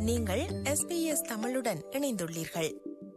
நீங்கள் SBS தமிழுடன் இணைந்துள்ளீர்கள்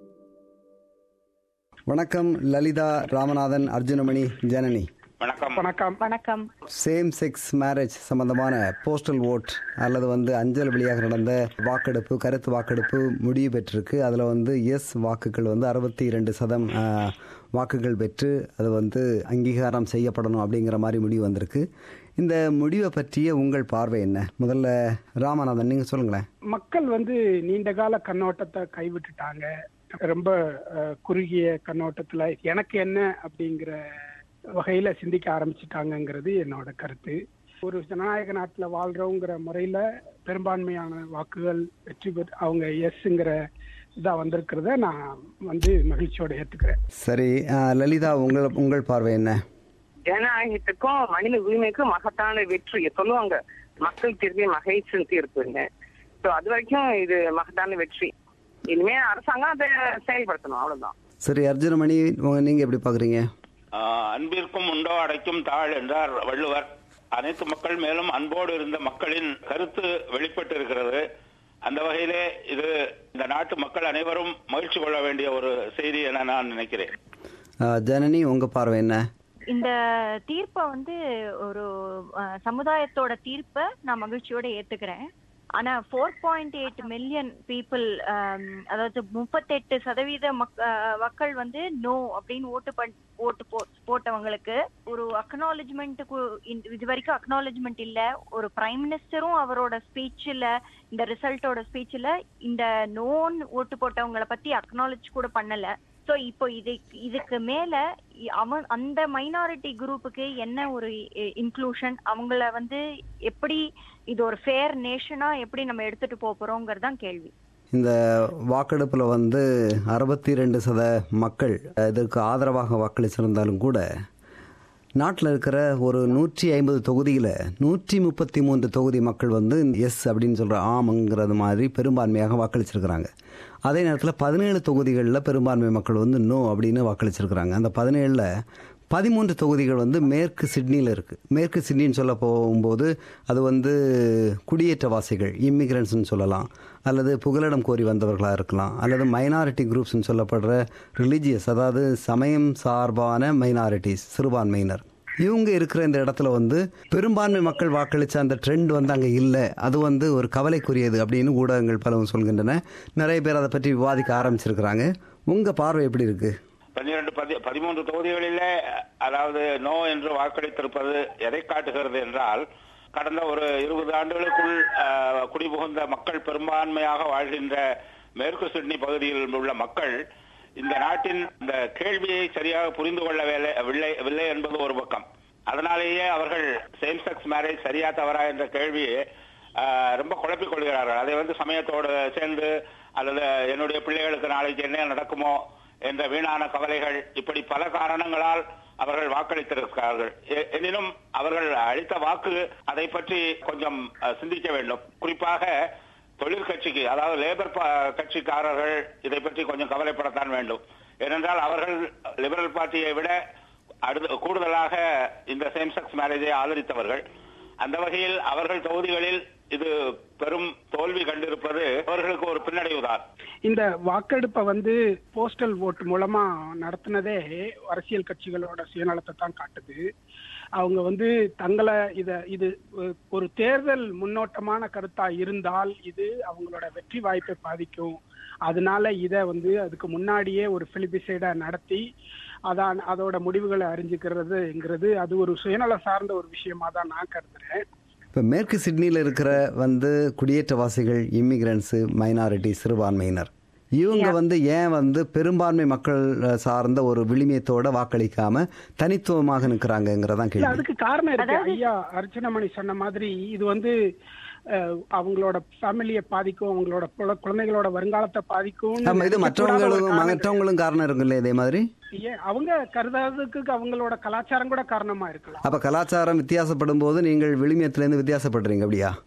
வணக்கம் லலிதா ராமநாதன் அர்ஜுனமணி ஜனனி வணக்கம் வணக்கம் வணக்கம் சேம் செக்ஸ் மேரேஜ் சம்பந்தமான போஸ்டல் ஓட் அல்லது வந்து அஞ்சல் வழியாக நடந்த வாக்கெடுப்பு கருத்து வாக்கெடுப்பு முடிவு பெற்றிருக்கு அதில் வந்து எஸ் வாக்குகள் வந்து அறுபத்தி இரண்டு சதம் ஆ, வாக்குகள் பெற்று அது வந்து அங்கீகாரம் செய்யப்படணும் அப்படிங்கிற மாதிரி முடிவு வந்திருக்கு இந்த முடிவை பற்றிய உங்கள் பார்வை என்ன முதல்ல ராமநாதன் நீங்கள் சொல்லுங்களேன் மக்கள் வந்து நீண்ட கால கண்ணோட்டத்தை கைவிட்டுட்டாங்க ரொம்ப அஹ், குறுகிய கண்ணோட்டத்துல எனக்கு என்ன அப்படிங்கிற வகையில சிந்திக்க ஆரம்பிச்சிட்டாங்கங்கிறது என்னோட கருத்து ஒரு ஜனநாயக நாட்டுல வாழ்றோங்கிற முறையில பெரும்பான்மையான வாக்குகள் வெற்றி பெற்று அவங்க எஸ்ங்கிற இதா வந்திருக்கிறத நான் வந்து மகிழ்ச்சியோட ஏத்துக்கிறேன் சரி ஆ, லலிதா உங்கள் உங்கள் பார்வை என்ன ஜனநாயகத்துக்கும் மனித உரிமைக்கும் மகத்தான வெற்றி சொல்லுவாங்க மக்கள் தீர்ப்பு மகேசன் தீர்ப்புங்க சோ அது வரைக்கும் இது மகத்தான வெற்றி இனிமே அரசாங்கம் அதை செயல்படுத்தணும் அவ்வளவுதான் சரி அர்ஜுனமணி உங்க- நீங்க எப்படி பாக்குறீங்க ஆஹ், அன்பிற்கும் உண்டோ அடைக்கும் தாழ் என்றார் வள்ளுவர் அனைத்து மக்கள் மேலும் அன்போடு இருந்த மக்களின் கருத்து வெளிப்பட்டு இருக்கிறது அந்த வகையிலே இது இந்த நாட்டு மக்கள் அனைவரும் மகிழ்ச்சி கொள்ள வேண்டிய ஒரு செய்தி என நான் நினைக்கிறேன் ஆ, ஜனனி உங்க பார்வை என்ன இந்த தீர்ப்பை வந்து ஒரு அஹ், சமுதாயத்தோட தீர்ப்பை நான் மகிழ்ச்சியோட ஏத்துக்கிறேன் ஆனா four point eight million people அதாவது முப்பத்தெட்டு சதவீத மக்- அஹ், மக்கள் வந்து நோ அப்படின்னு ஓட்டு பண் ஓட்டு போ போட்டவங்களுக்கு ஒரு அக்னாலஜ்மெண்ட்டுக்கு இது வரைக்கும் அக்னாலஜ்மெண்ட் இல்ல ஒரு பிரைம் மினிஸ்டரும் அவரோட ஸ்பீச்ல இந்த ரிசல்ட்டோட ஸ்பீச்ல இந்த நோன் ஓட்டு போட்டவங்கள பத்தி அக்னாலஜ் கூட பண்ணல சோ இப்போ இது இதுக்கு மேல இ- அவன் அந்த மைனாரிட்டி குரூப்புக்கு என்ன ஒரு இன்க்ளூஷன் அவங்கள வந்து எப்படி இது ஒரு ஃபேர் நேஷனா எப்படி நம்ம எடுத்துட்டு போப் போறோங்கிறது தான் கேள்வி இந்த வாக்கெடுப்புல வந்து அறுபத்தி ரெண்டு சத மக்கள் இதற்கு ஆதரவாக வாக்களிச்சிருந்தாலும் கூட நாட்டில் இருக்கிற ஒரு நூற்றி ஐம்பது தொகுதியில் நூற்றி முப்பத்தி மூன்று தொகுதி மக்கள் வந்து எஸ் அப்படின்னு சொல்கிற ஆம்ங்கிறது மாதிரி பெரும்பான்மையாக வாக்களிச்சிருக்கிறாங்க அதே நேரத்தில் பதினேழு தொகுதிகளில் பெரும்பான்மை மக்கள் வந்து நோ அப்படின்னு வாக்களிச்சிருக்கிறாங்க அந்த பதினேழில் பதிமூன்று தொகுதிகள் வந்து மேற்கு சிட்னியில் இருக்குது மேற்கு சிட்னின்னு சொல்ல போகும்போது அது வந்து குடியேற்றவாசிகள் இம்மிகிரண்ட்ஸ்னு சொல்லலாம் அல்லது புகலிடம் கோரி வந்தவர்களாக இருக்கலாம் அல்லது மைனாரிட்டி குரூப்ஸ்னு சொல்லப்படுற ரிலீஜியஸ் அதாவது சமயம் சார்பான மைனாரிட்டிஸ் சிறுபான்மையினர் இவங்க இருக்கிற இந்த இடத்துல வந்து பெரும்பான்மை மக்கள் வாக்களிச்ச அந்த ட்ரெண்ட் வந்து அங்கே இல்லை அது வந்து ஒரு கவலைக்குரியது அப்படின்னு ஊடகங்கள் பலவும் சொல்கின்றன நிறைய பேர் அதை பற்றி விவாதிக்க ஆரம்பிச்சிருக்கிறாங்க உங்கள் பார்வை எப்படி இருக்குது பன்னிரண்டு பதி பதிமூன்று தொகுதிகளிலே அதாவது நோ என்று வாக்களித்திருப்பது எதை காட்டுகிறது என்றால் கடந்த ஒரு இருபது ஆண்டுகளுக்குள் ஆஹ், குடிபுகுந்த மக்கள் பெரும்பான்மையாக வாழ்கின்ற மேற்கு சிட்னி பகுதியில் உள்ள மக்கள் இந்த நாட்டின் இந்த கேள்வியை சரியாக புரிந்து கொள்ளவில்லை வில்லை- வில்லை என்பது ஒரு பக்கம் அதனாலேயே அவர்கள் சேம் செக்ஸ் மேரேஜ் சரியா தவறா என்ற கேள்வியை ஆஹ், ரொம்ப குழப்பிக் கொள்கிறார்கள் அதை வந்து சமயத்தோடு சேர்ந்து அல்லது என்னுடைய பிள்ளைகளுக்கு நாளைக்கு என்ன நடக்குமோ என்ற வீணான கவலைகள் இப்படி பல காரணங்களால் அவர்கள் வாக்களித்திருக்கிறார்கள் எ- எனினும் அவர்கள் அளித்த வாக்கு அதை பற்றி கொஞ்சம் அஹ், சிந்திக்க வேண்டும் குறிப்பாக தொழிற்கட்சிக்கு அதாவது லேபர் பா- கட்சிக்காரர்கள் இதை பற்றி கொஞ்சம் கவலைப்படத்தான் வேண்டும் ஏனென்றால் அவர்கள் லிபரல் பார்ட்டியை விட அடுத்த கூடுதலாக இந்த சேம் செக்ஸ் மேரேஜை ஆதரித்தவர்கள் அந்த வகையில் அவர்கள் தொகுதிகளில் இது பெரும் தோல்வி கண்டிருப்பது அவர்களுக்கு ஒரு பின்னடைவுதான் இந்த வாக்கெடுப்பை வந்து போஸ்டல் ஓட்டு மூலமா நடத்தினதே அரசியல் கட்சிகளோட சுயநலத்தை தான் காட்டுது அவங்க வந்து தங்களை இத இது ஒ- ஒரு தேர்தல் முன்னோட்டமான கருத்தா இருந்தால் இது அவங்களோட வெற்றி வாய்ப்பை பாதிக்கும் அதனால இத வந்து அதுக்கு முன்னாடியே ஒரு பிலிபிசைடா நடத்தி அதான் அதோட முடிவுகளை அறிஞ்சுக்கிறதுங்கிறது அது ஒரு சுயநல சார்ந்த ஒரு விஷயமா தான் நான் கருதுறேன் இப்போ மேற்கு சிட்னியில் இருக்கிற வந்து குடியேற்றவாசிகள் இம்மிகிரண்ட்ஸு மைனாரிட்டி சிறுபான்மையினர் இவங்க வந்து ஏன் வந்து பெரும்பான்மை மக்கள் அஹ், சார்ந்த ஒரு விளிமியத்தோட வாக்களிக்காம தனித்துவமாக நிற்கிறாங்கங்கிறதான் இல்ல கேள்வி அதுக்கு காரணம் இருக்கு ஐயா அர்ச்சனமணி சொன்ன மாதிரி இது வந்து அஹ், அவங்களோட ஃபேமிலியை பாதிக்கும் அவங்களோட குழ- குழந்தைகளோட வருங்காலத்தை பாதிக்கும் ஆமா இது மற்றவங்களும் மற்றவங்களும் காரணம் இருக்குல்ல இதே மாதிரி அவங்க கருதாததுக்கு அவங்களோட கலாச்சாரம் கூட காரணமா இருக்கலாம் அப்ப கலாச்சாரம் வித்தியாசப்படும் போது நீங்கள் விளிமியத்திலேருந்து வித்தியாசப்படுறீங்க அப்படியா ஆமா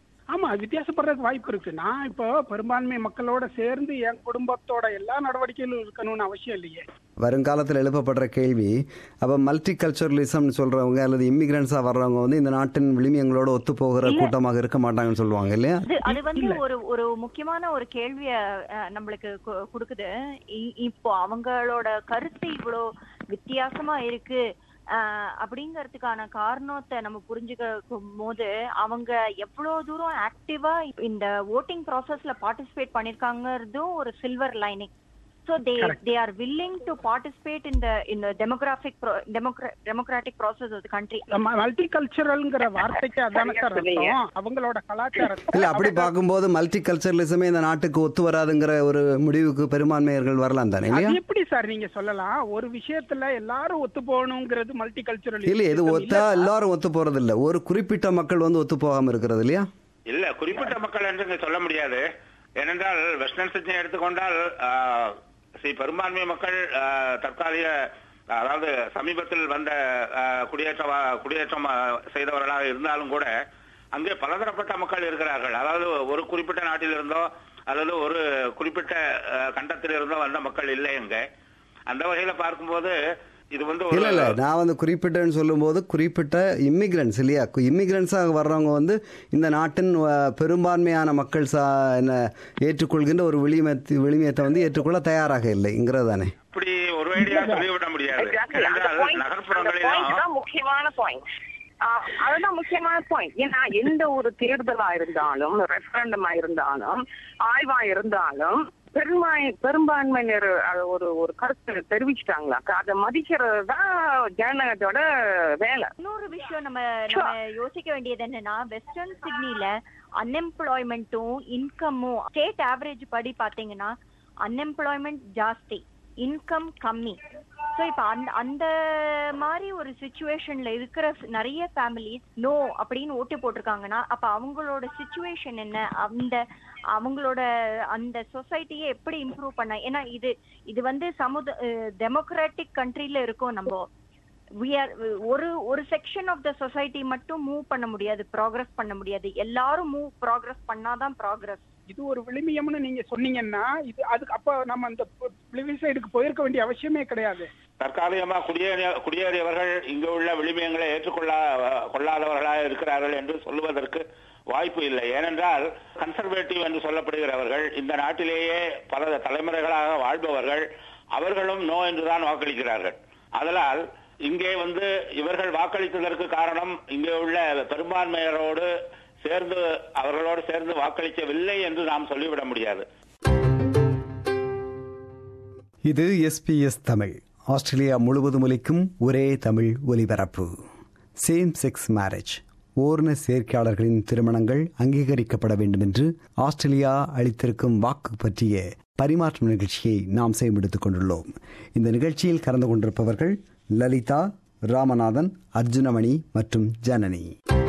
ஆமா வித்தியாசப்படுறதுக்கு வாய்ப்பு இருக்கு நான் இப்போ பெரும்பான்மை மக்களோட சேர்ந்து என் குடும்பத்தோட எல்லா நடவடிக்கையிலும் இருக்கணும்னு அவசியம் இல்லையே வருங்காலத்தில் எழுப்பப்படுற கேள்வி அப்போ மல்டி கல்ச்சரலிசம்னு சொல்றவங்க அல்லது இமிகிரன்ஸா வர்றவங்க வந்து இந்த நாட்டின் விளிமியங்களோட ஒத்து போகிற கூட்டமாக இருக்க மாட்டாங்கன்னு சொல்லுவாங்க இல்லையா அது அது வந்து ஒரு ஒரு முக்கியமான ஒரு கேள்விய அஹ், நம்மளுக்கு கு- கொடுக்குது இ- இப்போ அவங்களோட கருத்து இவ்வளோ வித்தியாசமா இருக்கு அஹ், அப்படிங்கறதுக்கான காரணத்தை நம்ம புரிஞ்சுக்கும் போது அவங்க எவ்வளவு தூரம் ஆக்டிவா இந்த ஓட்டிங் ப்ராசஸ்ல பார்ட்டிசிபேட் பண்ணிருக்காங்கறதும் ஒரு silver lining so they they are willing to participate in the in demographic democratic process of the country multi கல்ச்சரல்ங்கிற வார்த்தைக்கு அதானே சார் அர்த்தம் அவங்களோட கலாச்சாரத்தை இல்ல அப்படி பார்க்கும்போது மல்டி கல்ச்சரலிசமே இந்த நாட்டுக்கு ஒத்து வராதுங்கிற ஒரு முடிவுக்கு பெரும்பான்மையர்கள் வரலாம் தானே இல்லையா அது எப்படி சார் நீங்க சொல்லலாம் ஒரு விஷயத்துல எல்லாரும் ஒத்து போகணுங்கிறது மல்டி கல்ச்சரல் இல்ல இது ஒத்தா எல்லாரும் ஒத்து போறது இல்ல ஒரு குறிப்பிட்ட மக்கள் வந்து ஒத்து போகாம இருக்கிறது இல்லையா இல்ல குறிப்பிட்ட மக்கள் என்று இங்க சொல்ல முடியாது ஏனென்றால் வெஸ்டர்ன் சிட்னி எடுத்துக்கொண்டால் ஆஹ், ஸ்ரீ பெரும்பான்மை மக்கள் ஆஹ், தற்காலிக அதாவது சமீபத்தில் வந்த ஆஹ், குடியேற்ற குடியேற்றம் ஆஹ், செய்தவர்களாக இருந்தாலும் கூட அங்கே பலதரப்பட்ட மக்கள் இருக்கிறார்கள் அதாவது ஒரு குறிப்பிட்ட நாட்டில் இருந்தோ அல்லது ஒரு குறிப்பிட்ட ஆஹ், கண்டத்தில் இருந்தோ வந்த மக்கள் இல்லை அங்க அந்த வகையில பார்க்கும்போது இது வந்து இல்ல இல்ல ஒரு நான் வந்து குறிப்பிட்டேன்னு சொல்லும்போது குறிப்பிட்ட இமிகிரன்ஸ் இல்லையா இமிகிரன்ஸாக வர்றவங்க வந்து இந்த நாட்டின் அஹ், பெரும்பான்மையான மக்கள் சா என்ன ஏற்றுக்கொள்கின்ற ஒரு விளிமயத்தை விளிமயத்தை வந்து ஏற்றுக்கொள்ள தயாராக இல்லைங்கிறது தானே இப்படி ஒரு ஐடியா சொல்லிவிட முடியாது Exactly. அந்த ஏனென்றால் point- அந்த point நகர்ப்புறங்களிலும் தான் முக்கியமான பாயிண்ட் அதுதான் முக்கியமான பாயிண்ட் ஏன்னா எந்த ஒரு தேர்தலா இருந்தாலும் ரெஃபரண்டமா இருந்தாலும் ஆய்வா இருந்தாலும் பெரும்பாய் பெரும்பான்மையினர் அது ஒரு ஒரு கருத்து தெரிவிச்சிட்டாங்களா அதை மதிக்கிறது தான் ஜனநாயகத்தோட வேலை இன்னொரு விஷயம் நம்ம நம்ம யோசிக்க வேண்டியது என்னன்னா வெஸ்டர்ன் சிட்னில அன்எம்ப்ளாய்மெண்ட்டும் இன்கமும் ஸ்டேட் ஆவரேஜ் படி பாத்தீங்கன்னா அன்எம்ப்ளாய்மெண்ட் ஜாஸ்தி இன்கம் கம்மி ஸோ இப்போ அந்த அந்த மாதிரி ஒரு சுச்சுவேஷன்ல இருக்கிற நிறைய ஃபேமிலிஸ் நோ அப்படின்னு ஓட்டு போட்டிருக்காங்கன்னா அப்ப அவங்களோட சுச்சுவேஷன் என்ன அந்த அவங்களோட அந்த சொசைட்டியை எப்படி இம்ப்ரூவ் பண்ண ஏன்னா இது இது வந்து சமுத டெமோக்ராட்டிக் கண்ட்ரில இருக்கோம் நம்ம we are ஒரு ஒரு செக்ஷன் ஆஃப் த சொசைட்டி மட்டும் மூவ் பண்ண முடியாது ப்ராக்ரஸ் பண்ண முடியாது எல்லாரும் மூவ் ப்ராக்ரஸ் பண்ணாதான் ப்ராக்ரஸ் இது ஒரு விளிமியம்னு நீங்க சொன்னீங்கன்னா இது அதுக்கு அப்ப நம்ம அந்த சைடுக்கு போயிருக்க வேண்டிய அவசியமே கிடையாது தற்காலிகமா குடியேறிய குடியேறியவர்கள் இங்கு உள்ள விளிமியங்களை ஏற்றுக்கொள்ளா கொள்ளாதவர்களாக இருக்கிறார்கள் என்று சொல்லுவதற்கு வாய்ப்பு இல்லை ஏனென்றால் கன்சர்வேட்டிவ் என்று சொல்லப்படுகிறவர்கள் இந்த நாட்டிலேயே பல தலைமுறைகளாக வாழ்பவர்கள் அவர்களும் நோ என்றுதான் வாக்களிக்கிறார்கள் அதனால் இங்கே வந்து இவர்கள் வாக்களித்ததற்கு காரணம் இங்கே உள்ள பெரும்பான்மையரோடு சேர்ந்து அவர்களோடு சேர்ந்து வாக்களிக்கவில்லை என்று நாம் சொல்லிவிட முடியாது இது எஸ்பிஎஸ் தமிழ் ஆஸ்திரேலியா முழுவதும் ஒலிக்கும் ஒரே தமிழ் ஒலிபரப்பு சேம் செக்ஸ் மேரேஜ் ஓர்ண சேர்க்கையாளர்களின் திருமணங்கள் அங்கீகரிக்கப்பட வேண்டும் என்று ஆஸ்திரேலியா அளித்திருக்கும் வாக்கு பற்றிய பரிமாற்றம் நிகழ்ச்சியை நாம் செய்யெடுத்துக் கொண்டுள்ளோம் இந்த நிகழ்ச்சியில் கலந்து கொண்டிருப்பவர்கள் லலிதா ராமநாதன் அர்ஜுனமணி மற்றும் ஜனனி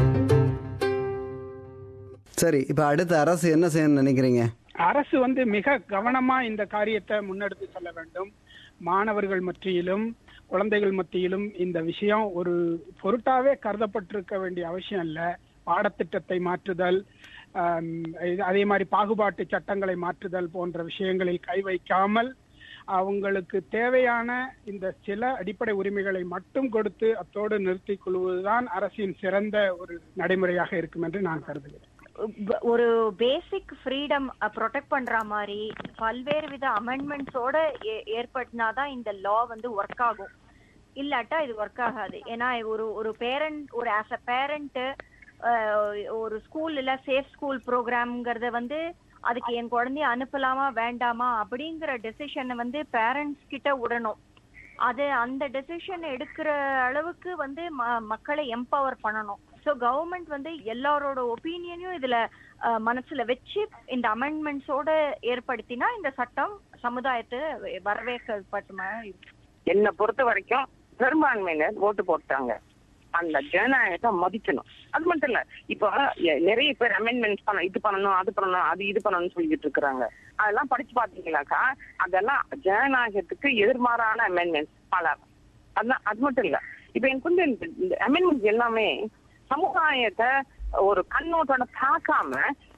சரி இப்ப அடுத்த அரசு என்ன செய்யணும்னு நினைக்கிறீங்க அரசு வந்து மிக கவனமா இந்த காரியத்தை முன்னெடுத்து செல்ல வேண்டும் மாணவர்கள் மத்தியிலும் குழந்தைகள் மத்தியிலும் இந்த விஷயம் ஒரு பொருட்டாவே கருதப்பட்டிருக்க வேண்டிய அவசியம் இல்லை பாடத்திட்டத்தை மாற்றுதல் ஆம், இது- அதே மாதிரி பாகுபாட்டு சட்டங்களை மாற்றுதல் போன்ற விஷயங்களில் கை வைக்காமல் அவங்களுக்கு தேவையான இந்த சில அடிப்படை உரிமைகளை மட்டும் கொடுத்து அத்தோடு நிறுத்திக் கொள்வதுதான் அரசின் சிறந்த ஒரு நடைமுறையாக இருக்கும் என்று நான் கருதுகிறேன் ப- ஒரு பேசிக் ஃப்ரீடம் ப்ரொடெக்ட் பண்ற மாதிரி பல்வேறு வித அமெண்ட்மெண்ட்ஸோட ஏற்படுத்தினாதான் இந்த லா வந்து ஒர்க் ஆகும் இல்லாட்டா இது ஒர்க் ஆகாது ஏன்னா ஒரு ஒரு பேரண்ட் ஒரு ஆஸ் அ பேரண்ட் ஒரு ஸ்கூல்ல சேஃப் ஸ்கூல் ப்ரோக்ராம்ங்கிறத வந்து அதுக்கு என் குழந்தைய அனுப்பலாமா வேண்டாமா அப்படிங்கிற டெசிஷனை வந்து பேரண்ட்ஸ் கிட்ட விடணும் அது அந்த டெசிஷன் எடுக்கிற அளவுக்கு வந்து ம- மக்களை எம்பவர் பண்ணணும் ஸோ கவர்மெண்ட் வந்து எல்லாரோட ஒப்பீனியனையும் இதுல அஹ், மனசுல வச்சு இந்த அமெண்ட்மெண்ட்ஸோட ஏற்படுத்தினா இந்த சட்டம் சமுதாயத்தை வரவேற்கப்பட்டுமா என்னை பொறுத்த வரைக்கும் பெரும்பான்மையினர் ஓட்டு போட்டாங்க அந்த ஜனநாயகத்தை மதிக்கணும் அது மட்டும் இல்ல இப்போ எ- நிறைய பேர் அமெண்ட்மெண்ட்ஸ் பண்ண இது பண்ணணும் அது பண்ணணும் அது இது பண்ணணும்னு சொல்லிட்டு இருக்காங்க அதெல்லாம் படிச்சு பாத்தீங்கன்னாக்கா அதெல்லாம் ஜனநாயகத்துக்கு எதிர்மாறான அமெண்ட்மெண்ட்ஸ் பல அதான் அது மட்டும் இல்ல இப்ப எனக்கு வந்து இந்த- இந்த அமெண்ட்மெண்ட்ஸ் எல்லாமே சமுதாயத்தை ஒரு கண்ணோட்டோட பார்க்காம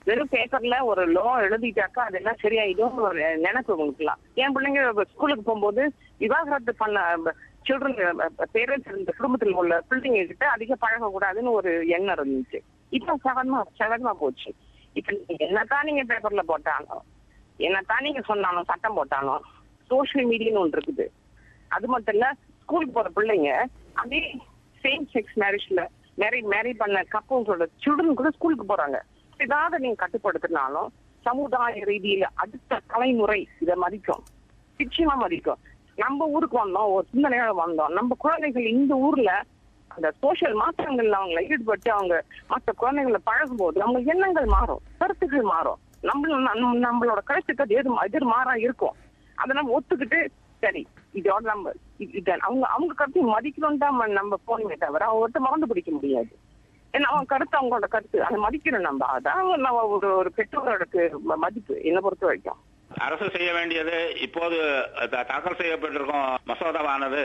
வெறும் பேப்பர்ல ஒரு லோ எழுதிட்டாக்கா அதெல்லாம் சரியாயிடும் ஒரு நினைப்பு உங்களுக்குலாம் என் பிள்ளைங்க ஸ்கூலுக்கு போகும்போது விவாகரத்து பண்ண சில்ட்ரன் பேரண்ட்ஸ் இந்த குடும்பத்தில் உள்ள பிள்ளைங்க கிட்ட அதிக பழக கூடாதுன்னு ஒரு எண்ணம் இருந்துச்சு இப்ப சகஜமா சகஜமா போச்சு இப்ப நீங்க என்னத்தான் நீங்க பேப்பர்ல போட்டாலும் என்னத்தான் நீங்க சொன்னாலும் சட்டம் போட்டாலும் சோசியல் மீடியான்னு ஒன்று இருக்குது அது மட்டும் இல்ல ஸ்கூலுக்கு போற பிள்ளைங்க அதே சேம் செக்ஸ் மேரேஜ்ல மேரி மேரி பண்ண கப்பல்ஸோட சில்ட்ரன் கூட ஸ்கூலுக்கு போறாங்க ஏதாவது நீங்க கட்டுப்படுத்தினாலும் சமுதாய ரீதியில அடுத்த தலைமுறை இதை மதிக்கும் நிச்சயமா மதிக்கும் நம்ம ஊருக்கு வந்தோம் ஒரு சிந்தனையோட வந்தோம் நம்ம குழந்தைகள் இந்த ஊர்ல அந்த சோசியல் மாற்றங்கள்ல அவங்களை ஈடுபட்டு அவங்க மற்ற குழந்தைகளை பழகும் போது அவங்க எண்ணங்கள் மாறும் கருத்துக்கள் மாறும் நம்ம நம்ம- நம்மளோட கருத்துக்கள் எது எதிர் மாறா இருக்கும் அதை நம்ம ஒத்துக்கிட்டு சரி இதோட நம்ம இது- இத அவங்க அவங்க கருத்தை மதிக்கணும் தான் நம்ம போனமே தவிர அவங்ககிட்ட மறந்து பிடிக்க முடியாது ஏன்னா அவங்க கருத்து அவங்களோட கருத்து அதை மதிக்கணும் நம்ம அதான் நம்ம ஒரு ஒரு பெற்றோருக்கு ம- மதிப்பு என்னை பொறுத்த வரைக்கும் அரசு செய்ய வேண்டியது இப்போது தா- தாக்கல் செய்யப்பட்டிருக்கும் மசோதாவானது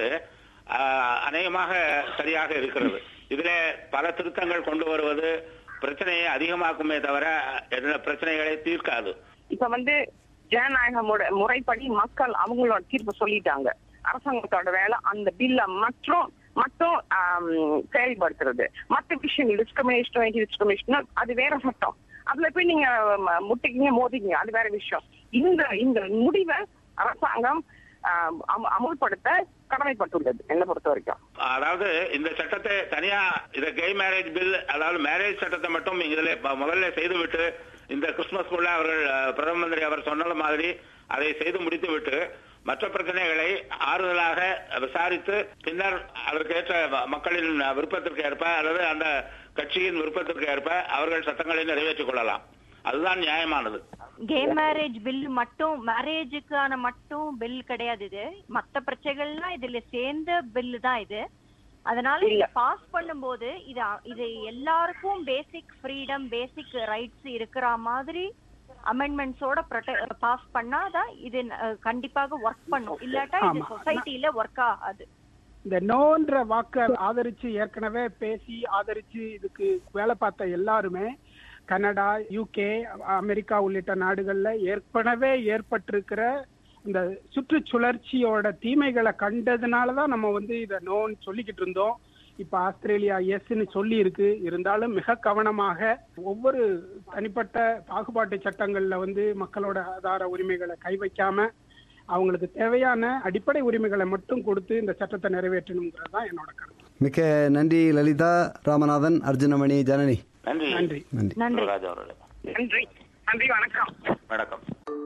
ஆஹ், அநேகமாக சரியாக இருக்கிறது இதிலே பல திருத்தங்கள் கொண்டு வருவது பிரச்சனையை அதிகமாக்குமே தவிர எந்த பிரச்சனைகளை தீர்க்காது இப்ப வந்து ஜனநாயக முறை முறைப்படி மக்கள் அவங்களோட தீர்ப்பு சொல்லிட்டாங்க அரசாங்கத்தோட வேலை அந்த பில்ல மற்றும் மட்டும் ஆம், செயல்படுத்துறது மத்த விஷயம் டிஸ்கிரிமினேஷன் டிஸ்கிரிமினேஷன் அது வேற சட்டம் அதுல போய் நீங்க ம- முட்டிக்கிங்க மோதிங்க அது வேற விஷயம் இந்த இந்த முடிவை அரசாங்கம் ஆம், அம- அமுல்படுத்த கடமைப்பட்டுள்ளது என்னை பொறுத்த வரைக்கும் அதாவது இந்த சட்டத்தை தனியா இந்த கே மேரேஜ் பில் அதாவது மேரேஜ் சட்டத்தை மட்டும் இதுல ம- முதல்ல செய்துவிட்டு இந்த கிறிஸ்துமஸ்க்குள்ள அவர்கள் அஹ், பிரதம மந்திரி அவர் சொன்னது மாதிரி அதை செய்து முடித்துவிட்டு மற்ற பிரச்சனைகளை ஆறுதலாக விசாரித்து பின்னர் அதற்கேற்ற ம- மக்களின் விருப்பத்திற்கு ஏற்ப அல்லது அந்த கட்சியின் விருப்பத்திற்கு ஏற்ப அவர்கள் சட்டங்களை நிறைவேற்றிக் கொள்ளலாம் அதுதான் நியாயமானது கே மேரேஜ் பில் மட்டும் மேரேஜுக்கான மட்டும் பில் கிடையாது இது மத்த பிரச்சனைகள்லாம் இதுல சேர்ந்த பில் தான் இது அதனால இல்ல. பாஸ் பண்ணும்போது இது அ- இது எல்லாருக்கும் பேசிக் ஃப்ரீடம் பேசிக் ரைட்ஸ் இருக்கிற மாதிரி அமெண்ட்மெண்ட்ஸோட பாஸ் பண்ணாதான் இது அஹ், கண்டிப்பாக ஒர்க் பண்ணும் இல்லாட்டா இது ஆமா. சொசைட்டில ஒர்க் ஆகாது இந்த நோன்ற வாக்க ஆதரிச்சு ஏற்கனவே பேசி ஆதரிச்சு இதுக்கு வேலை பார்த்த எல்லாருமே கனடா யூகே அமெரிக்கா உள்ளிட்ட நாடுகள்ல ஏற்கனவே ஏற்பட்டிருக்கிற இந்த சுற்றுச்சுழற்சியோட தீமைகளை கண்டதுனால தான் நம்ம வந்து இதை நோன்னு சொல்லிக்கிட்டு இருந்தோம் இப்ப ஆஸ்திரேலியா எஸ்ன்னு சொல்லி இருக்கு இருந்தாலும் மிக கவனமாக ஒவ்வொரு தனிப்பட்ட பாகுபாட்டு சட்டங்கள்ல வந்து மக்களோட ஆதார உரிமைகளை கை வைக்காம அவங்களுக்கு தேவையான அடிப்படை உரிமைகளை மட்டும் கொடுத்து இந்த சட்டத்தை நிறைவேற்றணுங்கிறது தான் என்னோட கருத்து மிக்க நன்றி லலிதா ராமநாதன் அர்ஜுனமணி ஜனனி நன்றி நன்றி நன்றி நன்றி ராஜா அவர்களே நன்றி நன்றி வணக்கம் வணக்கம்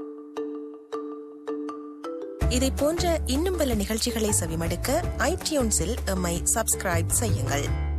இதை போன்ற இன்னும் பல நிகழ்ச்சிகளை செவிமடுக்க ஐடியூன்ஸில் எம்மை சப்ஸ்கிரைப் செய்யுங்கள்